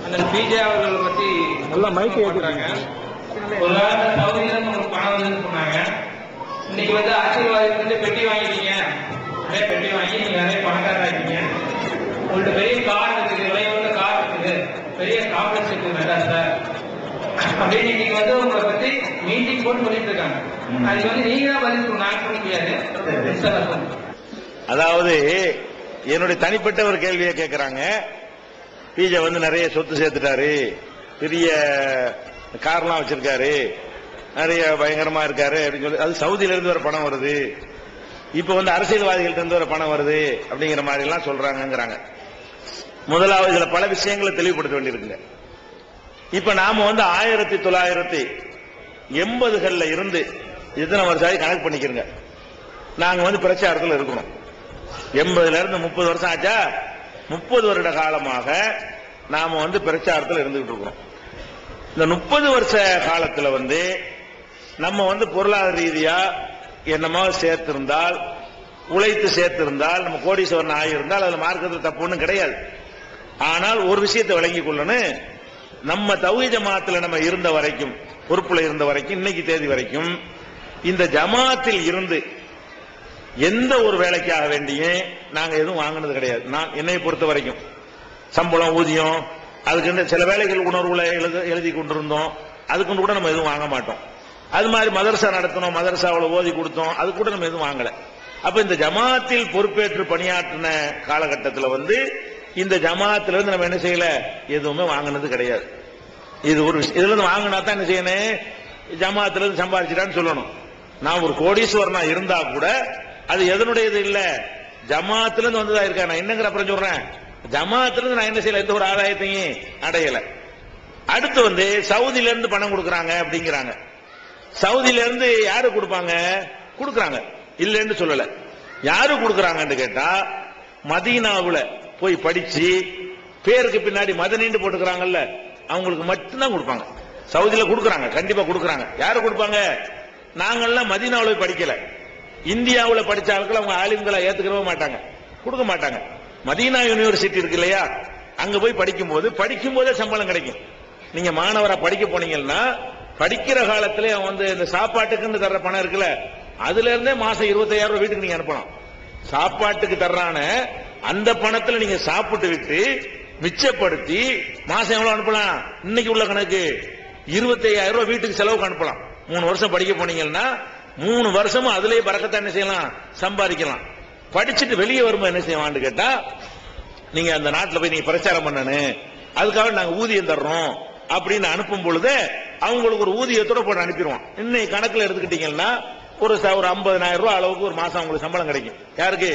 அந்த பிஜே அவர்களை பத்தி நல்லா மைக் பண்றாங்க ஒரு காலத்துல சவுதியில இருந்து உங்களுக்கு பணம் வந்துன்னு சொன்னாங்க இன்னைக்கு வந்து ஆசீர்வாதத்துக்கு வந்து பெட்டி வாங்கிட்டீங்க நிறைய பெட்டி வாங்கி நீங்க நிறைய பணக்காரர் ஆகிட்டீங்க உங்கள்ட்ட பெரிய கார் இருக்குது விலை உள்ள கார் இருக்குது பெரிய காம்ப்ளெக்ஸ் இருக்குது மெட்ராஸ்ல அப்படின்னு இன்னைக்கு வந்து உங்களை பத்தி மீட்டிங் போட்டு சொல்லிட்டு இருக்காங்க அதுக்கு வந்து நீங்க தான் பதில் சொல்லணும் நான் சொல்ல முடியாது இன்ஸ்டால சொல்லுங்க அதாவது என்னுடைய தனிப்பட்ட ஒரு கேள்வியை கேட்கறாங்க பிஜே வந்து நிறைய சொத்து சேர்த்துட்டாரு பெரிய கார்லாம் வச்சிருக்காரு நிறைய பயங்கரமா இருக்காரு அப்படின்னு சொல்லி அது சவுதியில இருந்து வர பணம் வருது இப்ப வந்து அரசியல்வாதிகள்ட்ட இருந்து வர பணம் வருது அப்படிங்கிற மாதிரி எல்லாம் சொல்றாங்கங்கிறாங்க முதலாவது இதுல பல விஷயங்களை தெளிவுபடுத்த வேண்டியிருக்குங்க இப்ப நாம வந்து ஆயிரத்தி தொள்ளாயிரத்தி எண்பதுகள்ல இருந்து எத்தனை வருஷம் ஆகி கணக்கு பண்ணிக்கிறங்க நாங்க வந்து பிரச்சாரத்தில் இருக்கிறோம் எண்பதுல இருந்து முப்பது வருஷம் ஆச்சா முப்பது வருட காலமாக நாம வந்து பிரச்சாரத்தில் இருந்துகிட்டு இருக்கிறோம் இந்த முப்பது வருஷ காலத்துல வந்து நம்ம வந்து பொருளாதார ரீதியா என்னமோ சேர்த்திருந்தால் உழைத்து சேர்த்திருந்தால் நம்ம கோடீஸ்வரன் ஆகியிருந்தால் அதுல மார்க்கத்தில் தப்பு ஒண்ணும் கிடையாது ஆனால் ஒரு விஷயத்தை விளங்கிக் கொள்ளணும் நம்ம தௌஹி ஜமாத்துல நம்ம இருந்த வரைக்கும் பொறுப்புல இருந்த வரைக்கும் இன்னைக்கு தேதி வரைக்கும் இந்த ஜமாத்தில் இருந்து எந்த ஒரு வேலைக்காக வேண்டியும் நாங்க எதுவும் வாங்கினது கிடையாது நான் என்னை பொறுத்த வரைக்கும் சம்பளம் ஊதியம் அதுக்கு சில வேலைகள் உணர்வுல எழுத எழுதி கொண்டிருந்தோம் அதுக்கு கூட நம்ம எதுவும் வாங்க மாட்டோம் அது மாதிரி மதரசா நடத்தணும் மதரசாவில் ஓதி கொடுத்தோம் அது கூட நம்ம எதுவும் வாங்கல அப்ப இந்த ஜமாத்தில் பொறுப்பேற்று பணியாற்றின காலகட்டத்தில் வந்து இந்த ஜமாத்துல இருந்து நம்ம என்ன செய்யல எதுவுமே வாங்கினது கிடையாது இது ஒரு விஷயம் இதுல இருந்து வாங்கினா தான் என்ன செய்யணும் ஜமாத்துல இருந்து சம்பாதிச்சிட்டான்னு சொல்லணும் நான் ஒரு கோடீஸ்வரனா இருந்தா கூட அது எதனுடையது இல்ல ஜமாத்துல இருந்து வந்ததா இருக்கா நான் என்னங்கிற அப்புறம் சொல்றேன் ஜமாத்துல இருந்து நான் என்ன செய்யல எந்த ஒரு ஆதாயத்தையும் அடையல அடுத்து வந்து சவுதியில இருந்து பணம் கொடுக்கறாங்க அப்படிங்கிறாங்க சவுதியில இருந்து யாரு கொடுப்பாங்க கொடுக்கறாங்க இல்லைன்னு சொல்லல யாரு கொடுக்கறாங்கன்னு கேட்டா மதீனாவுல போய் படிச்சு பேருக்கு பின்னாடி மதனின்னு போட்டுக்கிறாங்கல்ல அவங்களுக்கு மட்டும்தான் கொடுப்பாங்க சவுதியில கொடுக்கறாங்க கண்டிப்பா கொடுக்கறாங்க யாரு கொடுப்பாங்க நாங்கெல்லாம் மதீனாவுல போய் படிக்கல இந்தியாவுல படிச்ச ஆட்கள் அவங்க ஆலிம்களை ஏத்துக்கவே மாட்டாங்க கொடுக்க மாட்டாங்க மதீனா யூனிவர்சிட்டி இருக்கு இல்லையா அங்க போய் படிக்கும் போது படிக்கும் போதே சம்பளம் கிடைக்கும் நீங்க மாணவரா படிக்க போனீங்கன்னா படிக்கிற காலத்துல அவன் வந்து இந்த சாப்பாட்டுக்குன்னு தர்ற பணம் இருக்குல்ல அதுல இருந்தே மாசம் இருபத்தாயிரம் ரூபாய் வீட்டுக்கு நீங்க அனுப்பலாம் சாப்பாட்டுக்கு தர்றான அந்த பணத்துல நீங்க சாப்பிட்டு விட்டு மிச்சப்படுத்தி மாசம் எவ்வளவு அனுப்பலாம் இன்னைக்கு உள்ள கணக்கு இருபத்தையாயிரம் ரூபாய் வீட்டுக்கு செலவுக்கு அனுப்பலாம் மூணு வருஷம் படிக்க போனீங்கன்னா மூணு வருஷமும் அதுலயே பறக்கத்தான் என்ன செய்யலாம் சம்பாதிக்கலாம் படிச்சுட்டு வெளியே வரும்போது என்ன செய்வான்னு கேட்டா நீங்க அந்த நாட்டுல போய் நீங்க பிரச்சாரம் பண்ணணும் அதுக்காக நாங்க ஊதியம் தர்றோம் அப்படின்னு அனுப்பும் பொழுது அவங்களுக்கு ஒரு ஊதியத்தோட போட்டு அனுப்பிடுவோம் இன்னைக்கு கணக்குல எடுத்துக்கிட்டீங்கன்னா ஒரு ச- ஒரு ஐம்பதனாயிரம் ரூபாய் அளவுக்கு ஒரு மாசம் அவங்களுக்கு சம்பளம் கிடைக்கும் யாருக்கு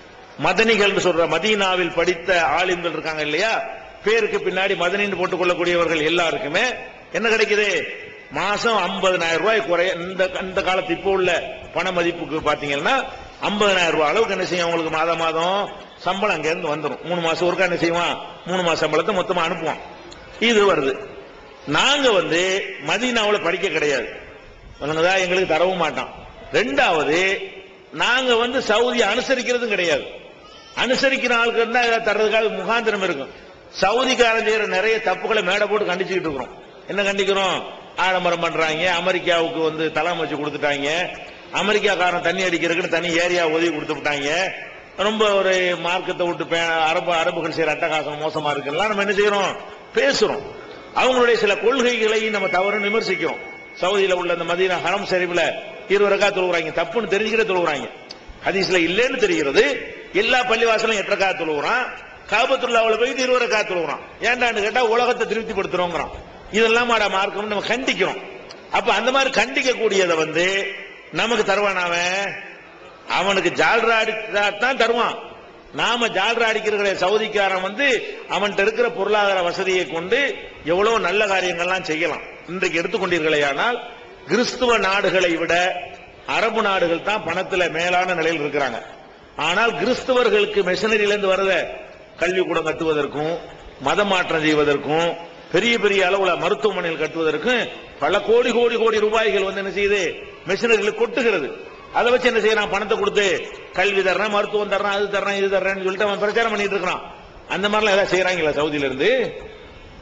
மதனிகள் சொல்ற மதீனாவில் படித்த ஆலிம்கள் இருக்காங்க இல்லையா பேருக்கு பின்னாடி மதனின்னு போட்டுக் கொள்ளக்கூடியவர்கள் எல்லாருக்குமே என்ன கிடைக்குது மாசம் 50000 ரூபாய் குறைய இந்த இந்த காலத்து இப்போ உள்ள பண மதிப்புக்கு பாத்தீங்கன்னா 50000 ரூபாய் அளவுக்கு என்ன செய்யும் அவங்களுக்கு மாதம் மாதம் சம்பளம் அங்க இருந்து வந்துடும் மூணு மாசம் ஒருக்கா என்ன செய்வான் மூணு மாசம் சம்பளத்தை மொத்தமா அனுப்புவான் இது வருது நாங்க வந்து மதீனாவுல படிக்க கிடையாது வழங்குதா எங்களுக்கு தரவும் மாட்டான் ரெண்டாவது நாங்க வந்து சவுதி அனுசரிக்கிறதும் கிடையாது அனுசரிக்கிற ஆளுக்கு இருந்தா இதை தர்றதுக்காக முகாந்திரம் இருக்கும் சவுதிக்காரன் செய்யற நிறைய தப்புகளை மேடை போட்டு கண்டிச்சுக்கிட்டு இருக்கிறோம் என்ன கண்டிக்கிறோம் ஆடம்பரம் பண்றாங்க அமெரிக்காவுக்கு வந்து தலம் வச்சு கொடுத்துட்டாங்க அமெரிக்காக்காரன் தண்ணி அடிக்கிறதுக்குன்னு தனி ஏரியா ஒதுக்கி கொடுத்து விட்டாங்க ரொம்ப ஒரு மார்க்கத்தை விட்டு பே- அரபு அரபுகள் செய்யற அட்டகாசம் மோசமா இருக்குல்லாம் நம்ம என்ன செய்யறோம் பேசுறோம் அவங்களுடைய சில கொள்கைகளை நம்ம தவறுன்னு விமர்சிக்கிறோம் சவுதியில உள்ள அந்த மதீனா ஹரம் ஷெரீஃப்ல இருபது ரக்கா தொழுகிறாங்க தப்புன்னு தெரிஞ்சுக்கிட்டே தொழுகிறாங்க ஹதீஸ்ல இல்லைன்னு தெரிகிறது எல்லா பள்ளிவாசலும் எட்டு ரக்கா தொழுகிறான் காபத்துல்லாவுல போயிட்டு இருபது ரக்கா தொழுகிறான் ஏன்டான்னு கேட்டா உலகத்தை திருப்திப்படுத்துறோங்கிறான் இதெல்லாம் மாடா மார்க்கம் நம்ம கண்டிக்கிறோம் அப்ப அந்த மாதிரி கண்டிக்க கூடியதை வந்து நமக்கு தருவான் அவன் அவனுக்கு ஜால்ரா அடிச்சா தான் தருவான் நாம ஜால்ரா அடிக்கிற சவுதிக்காரன் வந்து அவன்கிட்ட இருக்கிற பொருளாதார வசதியை கொண்டு எவ்வளவு நல்ல காரியங்கள்லாம் செய்யலாம் இன்றைக்கு எடுத்துக்கொண்டீர்களேயானால் கிறிஸ்துவ நாடுகளை விட அரபு நாடுகள் தான் பணத்துல மேலான நிலையில் இருக்கிறாங்க ஆனால் கிறிஸ்தவர்களுக்கு மிஷனரியில இருந்து வரத கல்விக்கூடம் கட்டுவதற்கும் மத மாற்றம் செய்வதற்கும் பெரிய பெரிய அளவுல மருத்துவமனைகள் கட்டுவதற்கும் பல கோடி கோடி கோடி ரூபாய்கள் வந்து என்ன செய்யுது மிஷனரிகளுக்கு கொட்டுகிறது அதை வச்சு என்ன செய்யறான் பணத்தை கொடுத்து கல்வி தர்றேன் மருத்துவம் தர்றேன் அது தர்றேன் இது தர்றேன்னு சொல்லிட்டு அவன் பிரச்சாரம் பண்ணிட்டு இருக்கிறான் அந்த மாதிரிலாம் ஏதாவது செய்யறாங்களா சவுதியில இருந்து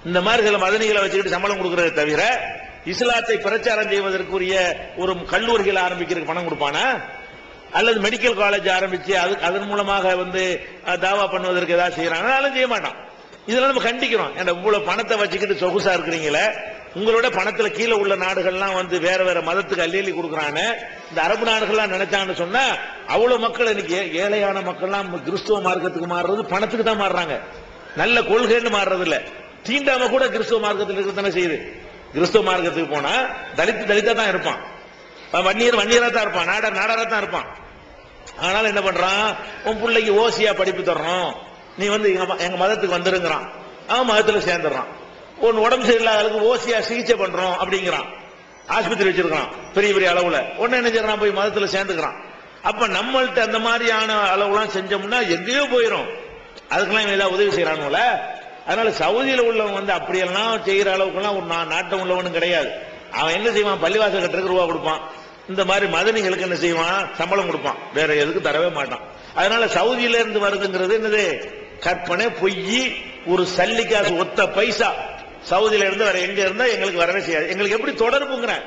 இந்த மாதிரி சில மதனிகளை வச்சுக்கிட்டு சம்பளம் கொடுக்கறதை தவிர இஸ்லாத்தை பிரச்சாரம் செய்வதற்குரிய ஒரு கல்லூரிகள் ஆரம்பிக்கிறதுக்கு பணம் கொடுப்பானா அல்லது மெடிக்கல் காலேஜ் ஆரம்பிச்சு அது அதன் மூலமாக வந்து அஹ், தாவா பண்ணுவதற்கு ஏதாவது செய்யறாங்க அதெல்லாம் செய்ய மாட்டான் இதெல்லாம் நம்ம கண்டிக்கிறோம் ஏன்டா இவ்வளவு பணத்தை வச்சுக்கிட்டு சொகுசா இருக்கிறீங்களே உங்களோட பணத்துல கீழே உள்ள நாடுகள்லாம் வந்து வேற வேற மதத்துக்கு அள்ளி அள்ளி கொடுக்குறான்னு இந்த அரபு நாடுகள்லாம் நினைச்சான்னு சொன்னா அவ்வளவு மக்கள் இன்னைக்கு ஏ- ஏழையான மக்கள்லாம் கிறிஸ்துவ மார்க்கத்துக்கு மாறுறது பணத்துக்கு தான் மாறுறாங்க நல்ல கொள்கைன்னு மாறுறது இல்ல தீண்டாம கூட கிறிஸ்துவ மார்க்கத்தில் இருக்கத்தானே செய்யுது கிறிஸ்துவ மார்க்கத்துக்கு போனா தலித்து தலித்தா தான் இருப்பான் அவன் வன்னியர் வன்னியரா தான் இருப்பான் நாடர் நாடாரா தான் இருப்பான் ஆனாலும் என்ன பண்றான் உன் பிள்ளைக்கு ஓசியா படிப்பு தர்றோம் நீ வந்து எங்க ம- எங்க மதத்துக்கு வந்துருங்கிறான் அவன் மதத்துல சேர்ந்துடுறான் உன் உடம்பு சரியில்லாத அளவுக்கு ஓசியா சிகிச்சை பண்றோம் அப்படிங்கிறான் ஆஸ்பத்திரி வச்சிருக்கான் பெரிய பெரிய அளவுல உடனே என்ன செய்யறான் போய் மதத்துல சேர்ந்துக்கிறான் அப்ப நம்மள்ட்ட அந்த மாதிரியான அளவுலாம் செஞ்சோம்னா எங்கேயோ போயிரும் அதுக்கெல்லாம் இவன் ஏதாவது உதவி செய்யறானுல அதனால சவுதியில உள்ளவன் வந்து அப்படியெல்லாம் செய்யற அளவுக்குலாம் ஒரு நா- நாட்டம் உள்ளவனும் கிடையாது அவன் என்ன செய்வான் பள்ளிவாசல் கட்டுறதுக்கு ரூபா கொடுப்பான் இந்த மாதிரி மதனிகளுக்கு என்ன செய்வான் சம்பளம் கொடுப்பான் வேற எதுக்கு தரவே மாட்டான் அதனால சவுதியில இருந்து வருதுங்கிறது என்னது கற்பனை பொய் ஒரு சல்லி காசு ஒத்த பைசா சவுதியில இருந்து வேற எங்க இருந்தா எங்களுக்கு வரவே செய்யாது எங்களுக்கு எப்படி தொடர்புங்கிறேன்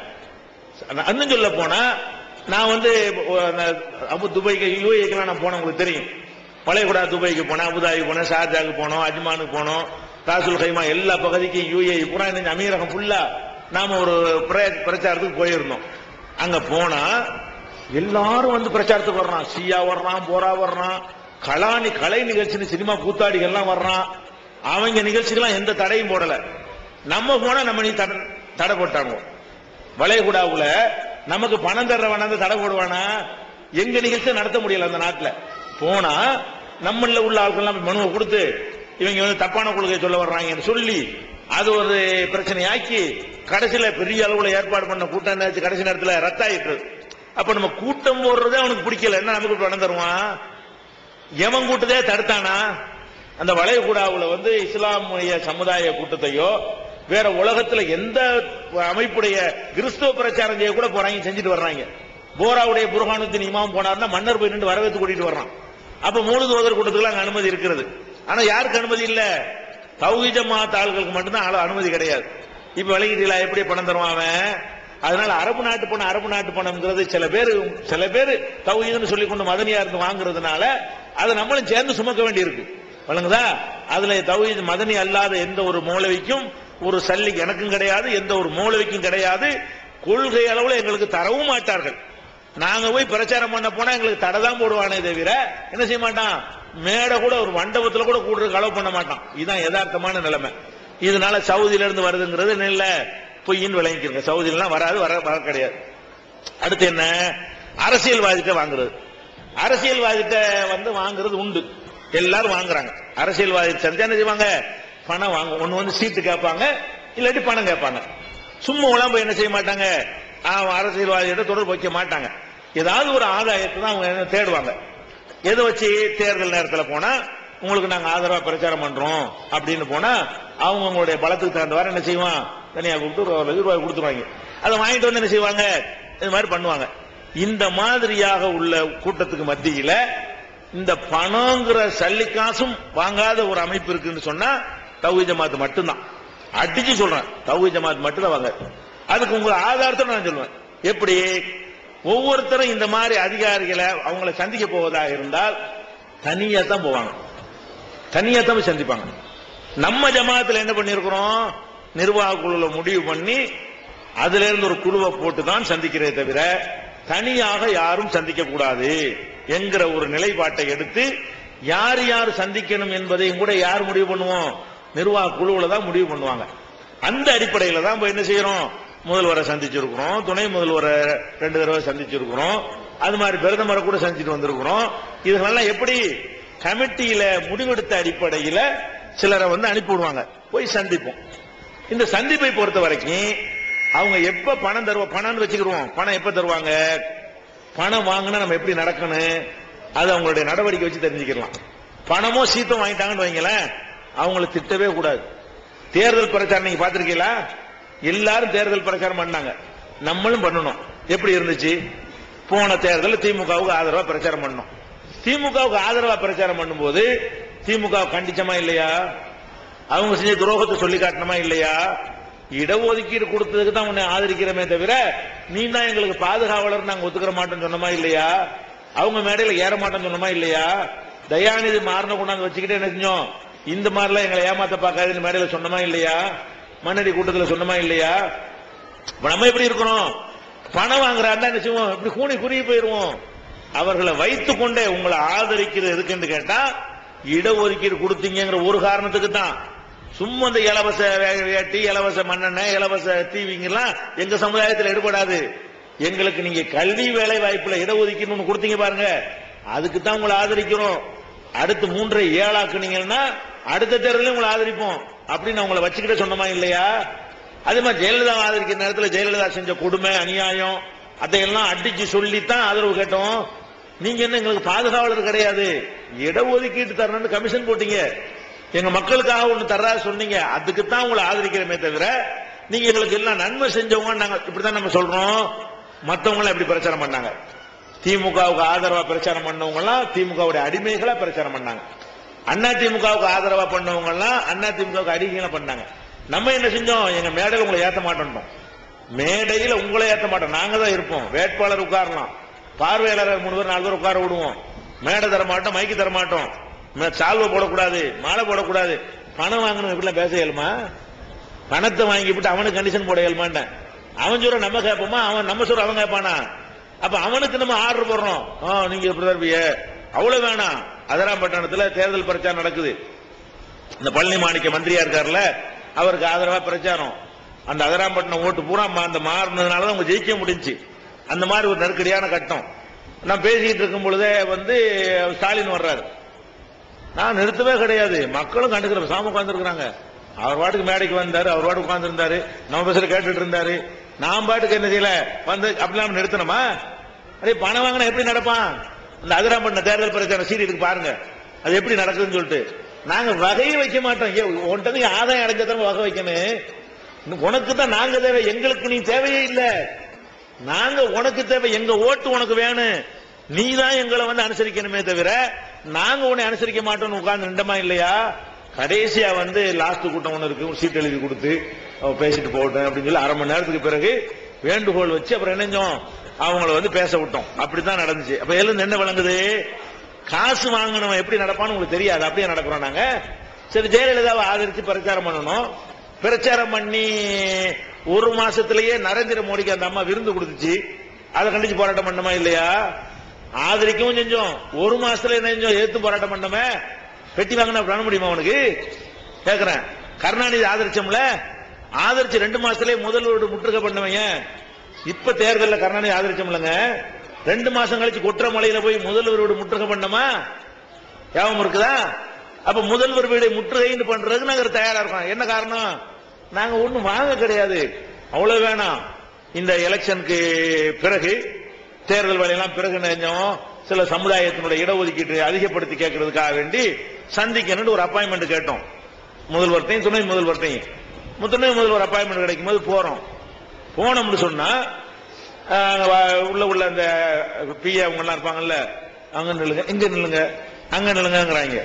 இன்னும் சொல்ல போனா நான் வந்து ஒ- நான் அபு துபாய்க்கு யூஏக்கெல்லாம் நான் போனேன் உங்களுக்கு தெரியும் பழையகுடா துபாய்க்கு போனேன் அபுதாபி போனேன் ஷார்ஜாக்கு போனோம் அஜ்மானுக்கு போனோம் ராசுல் கைமா எல்லா பகுதிக்கும் யூஏ புறா இந்த அமீரகம் ஃபுல்லா நாம ஒரு பிர- பிரச்சாரத்துக்கு போயிருந்தோம் அங்க போனா எல்லாரும் வந்து பிரச்சாரத்துக்கு வர்றான் சியா வர்றான் போரா வர்றான் கலானி கலை நிகழ்ச்சின்னு சினிமா கூத்தாடிகள்லாம் வர்றான் அவங்க நிகழ்ச்சிக்கெல்லாம் எந்த தடையும் போடல நம்ம போனா நம்ம நீ தடை தடை போட்டாங்க வளைகுடாவுல நமக்கு பணம் தர்றவன வந்து தடை போடுவானா எங்க நிகழ்ச்சி நடத்த முடியல அந்த நாட்டுல போனா நம்மள உள்ள ஆட்கள்லாம் மனுவை கொடுத்து இவங்க வந்து தப்பான கொள்கை சொல்ல வர்றாங்கன்னு சொல்லி அது ஒரு பிரச்சனையாக்கி கடைசியில பெரிய அளவுல ஏற்பாடு பண்ண கூட்டம் என்னாச்சு கடைசி நேரத்துல ரத்தாயிட்டு அப்ப நம்ம கூட்டம் போடுறதே அவனுக்கு பிடிக்கல என்ன நமக்கு பணம் தருவான் எவன் கூட்டத்தையே தடுத்தானா அந்த வளைகுடாவுல வந்து இஸ்லாமிய சமுதாய கூட்டத்தையோ வேற உலகத்துல எந்த அமைப்புடைய கிறிஸ்துவ பிரச்சாரம் செய்ய கூட போறாங்க செஞ்சுட்டு வர்றாங்க போராவுடைய புர்ஹானுத்தின் இமாம் போனார்னா மன்னர் போய் நின்று வரவேற்று கூட்டிட்டு வர்றான் அப்ப மூணு தோதர் கூட்டத்துக்கு அங்க அனுமதி இருக்கிறது ஆனா யாருக்கு அனுமதி இல்ல தௌஹீத் ஜமாத் ஆள்களுக்கு மட்டும்தான் ஆளு- அனுமதி கிடையாது இப்ப விலகிட்டீங்களா எப்படி பணம் தருவான் அவன் அதனால அரபு நாட்டு பணம் அரபு நாட்டு பணம்ங்கிறது சில பேர் சில பேர் தௌஹீதுன்னு சொல்லி கொண்டு மதனியா இருந்து வாங்குறதுனால அதை நம்மளும் சேர்ந்து சுமக்க வேண்டியிருக்கு வழங்குதா அதுல தௌஹீத் மதனி அல்லாத எந்த ஒரு மௌலவிக்கும் ஒரு சல்லி எனக்கும் கிடையாது எந்த ஒரு மௌலவிக்கும் கிடையாது கொள்கை அளவுல எங்களுக்கு தரவும் மாட்டார்கள் நாங்க போய் பிரச்சாரம் பண்ண போனா எங்களுக்கு தடை தான் போடுவானே தவிர என்ன செய்ய மாட்டான் மேடை கூட ஒரு மண்டபத்துல கூட கூடுறதுக்கு அளவு பண்ண மாட்டான் இதுதான் யதார்த்தமான நிலைமை இதனால சவுதியில இருந்து வருதுங்கிறது இல்ல பொய்ன்னு விளங்கிக்கிறங்க சவுதியிலாம் வராது வர வர கிடையாது அடுத்து என்ன அரசியல்வாதிட்ட வாங்குறது அரசியல்வாதிட்ட வந்து வாங்குறது உண்டு எல்லாரும் வாங்குறாங்க அரசியல்வாதி சந்தியா என்ன செய்வாங்க பணம் வாங்க ஒண்ணு வந்து சீட்டு கேட்பாங்க இல்லாட்டி பணம் கேட்பாங்க சும்மா எல்லாம் போய் என்ன செய்ய மாட்டாங்க அவன் அரசியல்வாதிகிட்ட தொடர்பு வைக்க மாட்டாங்க ஏதாவது ஒரு ஆதாயத்தை தான் அவங்க என்ன தேடுவாங்க எதை வச்சு தேர்தல் நேரத்தில் போனா உங்களுக்கு நாங்க ஆதரவா பிரச்சாரம் பண்றோம் அப்படின்னு போனா அவங்க உங்களுடைய பலத்துக்கு தகுந்தவாறு என்ன செய்வான் தனியா கூப்பிட்டு ஒரு லட்ச ரூபாய் கொடுத்துருவாங்க அதை வாங்கிட்டு வந்து என்ன செய்வாங்க இது மாதிரி பண்ணுவாங்க இந்த மாதிரியாக உள்ள கூட்டத்துக்கு மத்தியில இந்த பணங்கிற சல்லிக்காசும் வாங்காத ஒரு அமைப்பு இருக்குன்னு சொன்னா தௌஹி ஜமாத் மட்டும்தான் அடிச்சு சொல்றேன் தௌஹி ஜமாத் மட்டும்தான் வாங்க அதுக்கு உங்க ஆதாரத்தை நான் சொல்லுவேன் எப்படி ஒவ்வொருத்தரும் இந்த மாதிரி அதிகாரிகளை அவங்கள சந்திக்க போவதாக இருந்தால் தனியா தான் போவாங்க தனியா தான் போய் சந்திப்பாங்க நம்ம ஜமாத்துல என்ன பண்ணிருக்கிறோம் நிர்வாக குழுல முடிவு பண்ணி அதுல இருந்து ஒரு குழுவை போட்டு தான் சந்திக்கிறதே தவிர தனியாக யாரும் சந்திக்க கூடாது என்கிற ஒரு நிலைப்பாட்டை எடுத்து யார் யார் சந்திக்கணும் என்பதையும் கூட யார் முடிவு பண்ணுவோம் நிர்வாக குழுவுல தான் முடிவு பண்ணுவாங்க அந்த அடிப்படையில தான் இப்ப என்ன செய்யறோம் முதல்வரை சந்திச்சிருக்கிறோம் துணை முதல்வரை ரெண்டு தடவை சந்திச்சிருக்கிறோம் அது மாதிரி பிரதமரை கூட சந்திச்சுட்டு வந்திருக்கிறோம் இதெல்லாம் எப்படி கமிட்டியில முடிவெடுத்த அடிப்படையில சிலரை வந்து அனுப்பி விடுவாங்க போய் சந்திப்போம் இந்த சந்திப்பை பொறுத்த வரைக்கும் அவங்க எப்ப பணம் தருவ பணம்னு வச்சுக்கிடுவோம் பணம் எப்ப தருவாங்க பணம் வாங்கினா நம்ம எப்படி நடக்கணும் அது அவங்களுடைய நடவடிக்கை வச்சு தெரிஞ்சுக்கலாம் பணமோ சீத்தம் வாங்கிட்டாங்கன்னு வைங்களேன் அவங்கள திட்டவே கூடாது தேர்தல் பிரச்சாரம் நீங்க பாத்திருக்கீங்களா எல்லாரும் தேர்தல் பிரச்சாரம் பண்ணாங்க நம்மளும் பண்ணணும் எப்படி இருந்துச்சு போன தேர்தல் திமுகவுக்கு ஆதரவா பிரச்சாரம் பண்ணோம் திமுகவுக்கு ஆதரவா பிரச்சாரம் பண்ணும்போது திமுக கண்டிச்சமா இல்லையா அவங்க செஞ்ச துரோகத்தை சொல்லி காட்டணுமா இல்லையா இடஒதுக்கீடு கொடுத்ததுக்கு தான் உன்னை ஆதரிக்கிறமே தவிர நீ தான் எங்களுக்கு பாதுகாவலர் நாங்க ஒத்துக்கிற மாட்டோம்னு சொன்னமா இல்லையா அவங்க மேடையில ஏற மாட்டோம்னு சொன்னமா இல்லையா தயாநிதி மாறின கொண்டாந்து வச்சுக்கிட்டே என்ன செஞ்சோம் இந்த மாதிரிலாம் எங்களை ஏமாத்த பார்க்காதுன்னு மேடையில சொன்னமா இல்லையா மண்ணடி கூட்டத்துல சொன்னமா இல்லையா இப்ப நம்ம எப்படி இருக்கிறோம் பணம் வாங்குறாருன்னா என்ன செய்வோம் இப்படி கூணி குறுகி போயிருவோம் அவர்களை வைத்துக் கொண்டே உங்களை ஆதரிக்கிறது எதுக்குன்னு கேட்டா இடஒதுக்கீடு கொடுத்தீங்கிற ஒரு காரணத்துக்கு தான் சும்மா இந்த இலவச வே- வேட்டி இலவச மண்ணெண்ணெய் இலவச டிவிங்கெல்லாம் எங்க சமுதாயத்தில் எடுபடாது எங்களுக்கு நீங்க கல்வி வேலை வாய்ப்புல இடஒதுக்கீடு ஒண்ணு கொடுத்தீங்க பாருங்க அதுக்கு தான் உங்களை ஆதரிக்கிறோம் அடுத்து மூன்றை ஏழாக்குனீங்கன்னா அடுத்த தேர்தலையும் உங்களை ஆதரிப்போம் அப்படின்னு உங்களை வச்சுக்கிட்டே சொன்னமா இல்லையா அதே மாதிரி ஜெயலலிதா ஆதரிக்கிற நேரத்தில் ஜெயலலிதா செஞ்ச கொடுமை அநியாயம் அதையெல்லாம் அடிச்சு சொல்லித்தான் ஆதரவு கேட்டோம் நீங்க என்ன எங்களுக்கு பாதுகாவலர் கிடையாது இடஒதுக்கீட்டு தரணும்னு கமிஷன் போட்டீங்க எங்க மக்களுக்காக ஒண்ணு தர்றா சொன்னீங்க அதுக்கு தான் உங்களை ஆதரிக்கிறமே தவிர நீங்க எங்களுக்கு எல்லாம் நன்மை செஞ்சவங்க நாங்க இப்படிதான் நம்ம சொல்றோம் மத்தவங்க எப்படி பிரச்சாரம் பண்ணாங்க திமுகவுக்கு ஆதரவா பிரச்சாரம் பண்ணவங்க எல்லாம் திமுகவுடைய அடிமைகளா பிரச்சாரம் பண்ணாங்க அண்ணா திமுகவுக்கு ஆதரவா பண்ணவங்க எல்லாம் அண்ணா திமுகவுக்கு அடிமைகளா பண்ணாங்க நம்ம என்ன செஞ்சோம் எங்க மேடையில் உங்களை ஏத்த மாட்டோம் மேடையில உங்களை ஏத்த மாட்டோம் நாங்க தான் இருப்போம் வேட்பாளர் உட்காரலாம் பார்வையாளர் மூணு பேர் நாலு பேர் உட்கார விடுவோம் மேடை தர மாட்டோம் மைக்கு தர மாட்டோம் மே- சால்வை போடக்கூடாது மாலை போடக்கூடாது பணம் வாங்கணும் இப்படிலாம் பேச இயலுமா பணத்தை வாங்கிவிட்டு அவனுக்கு கண்டிஷன் போட இயலுமாட்டேன் அவன் சொல்ற நம்ம கேட்போமா அவன் நம்ம சொல்ற அவன் கேட்பானா அப்ப அவனுக்கு நம்ம ஆர்டர் போடுறோம் ஆ, நீங்க இப்படி தருவிய அவ்வளவு வேணாம் அதராம் பட்டணத்துல தேர்தல் பிரச்சாரம் நடக்குது இந்த பழனி மாணிக்க மந்திரியா இருக்கார்ல அவருக்கு ஆதரவா பிரச்சாரம் அந்த அதராம்பட்டினம் ஓட்டு பூரா மா- அந்த மாறினதுனால தான் அவங்க ஜெயிக்க முடிஞ்சுச்சு அந்த மாதிரி ஒரு நெருக்கடியான கட்டம் நான் பேசிக்கிட்டு இருக்கும் பொழுதே வந்து ஸ்டாலின் வர்றாரு நான் நிறுத்தவே கிடையாது மக்களும் கண்டுக்கிற சாம உட்காந்துருக்காங்க அவர் பாட்டுக்கு மேடைக்கு வந்தாரு அவர் பாட்டுக்கு உட்கார்ந்து இருந்தாரு நம்ம பேசுற கேட்டுட்டு இருந்தாரு நான் பாட்டுக்கு என்ன செய்யல வந்து அப்படிலாம் நிறுத்தணுமா அதே பணம் வாங்கினா எப்படி நடப்பான் இந்த அதிராம்பட்டின தேர்தல் பிரச்சாரம் சீரியலுக்கு பாருங்க அது எப்படி நடக்குதுன்னு சொல்லிட்டு நாங்க வகையை வைக்க மாட்டோம் ஏ, உன்கிட்ட நீ ஆதாயம் அடைஞ்சதான் வகை வைக்கணும் உனக்கு தான் நாங்க தேவை எங்களுக்கு நீ தேவையே இல்ல நாங்க உனக்கு தேவை எங்க ஓட்டு உனக்கு வேணும் நீ தான் எங்களை வந்து அனுசரிக்கணுமே தவிர நாங்க உன்னை அனுசரிக்க மாட்டோம்னு உட்கார்ந்து நின்றமா இல்லையா கடைசியா வந்து லாஸ்ட் கூட்டம் ஒண்ணு இருக்கு ஒரு சீட் எழுதி கொடுத்து அவ பேசிட்டு போகட்டும் அப்படின்னு சொல்லி அரை மணி நேரத்துக்கு பிறகு வேண்டுகோள் வச்சு அப்புறம் என்னஞ்சோம் அவங்கள வந்து பேச விட்டோம் அப்படித்தான் நடந்துச்சு அப்ப எழுந்து என்ன விளங்குது காசு வாங்கினவன் எப்படி நடப்பான்னு உங்களுக்கு தெரியாது அப்படியே நடக்கிறோம் நாங்க சரி ஜெயலலிதாவை ஆதரிச்சு பிரச்சாரம் பண்ணணும் பிரச்சாரம் பண்ணி ஒரு மாசத்திலேயே நரேந்திர மோடிக்கு அந்த அம்மா விருந்து கொடுத்துச்சு அதை கண்டிச்சு போராட்டம் பண்ணோமா இல்லையா ஆதரிக்கவும் செஞ்சோம் ஒரு மாசத்துல என்ன செஞ்சோம் எதிர்த்து போராட்டம் பண்ணோமே பெட்டி வாங்கினா பண்ண முடியுமா அவனுக்கு கேக்குறேன் கருணாநிதி ஆதரிச்சோம்ல ஆதரிச்சு ரெண்டு மாசத்திலேயே முதல்வரோடு முற்றுகை பண்ணவங்க இப்ப தேர்தல்ல கருணாநிதி ஆதரிச்சோம்லங்க ரெண்டு மாசம் கழிச்சு குற்றமலையில போய் முதல்வரோடு முற்றுகை பண்ணோமா ஞாபகம் இருக்குதா அப்ப முதல்வர் வீடு முற்றுகைன்னு பண்றதுக்கு நாங்க தயாரா இருக்கோம் என்ன காரணம் நாங்க ஒண்ணும் வாங்க கிடையாது அவ்வளவு வேணாம் இந்த எலெக்ஷனுக்கு பிறகு தேர்தல் வேலையெல்லாம் பிறகு நினைஞ்சோம் சில சமுதாயத்தினுடைய இடஒதுக்கீட்டு அதிகப்படுத்தி கேட்கறதுக்காக வேண்டி சந்திக்கணும்னு ஒரு அப்பாயின்மெண்ட் கேட்டோம் முதல்வர்த்தையும் துணை முதல்வர்த்தையும் துணை முதல்வர் அப்பாயின்மெண்ட் கிடைக்கும் போது போறோம் போனோம்னு சொன்னா ஆஹ், வ- உள்ள உள்ள அந்த பிஏ அவங்க எல்லாம் இருப்பாங்கல்ல அங்க நில்லுங்க இங்க நில்லுங்க அங்க நில்லுங்கிறாங்க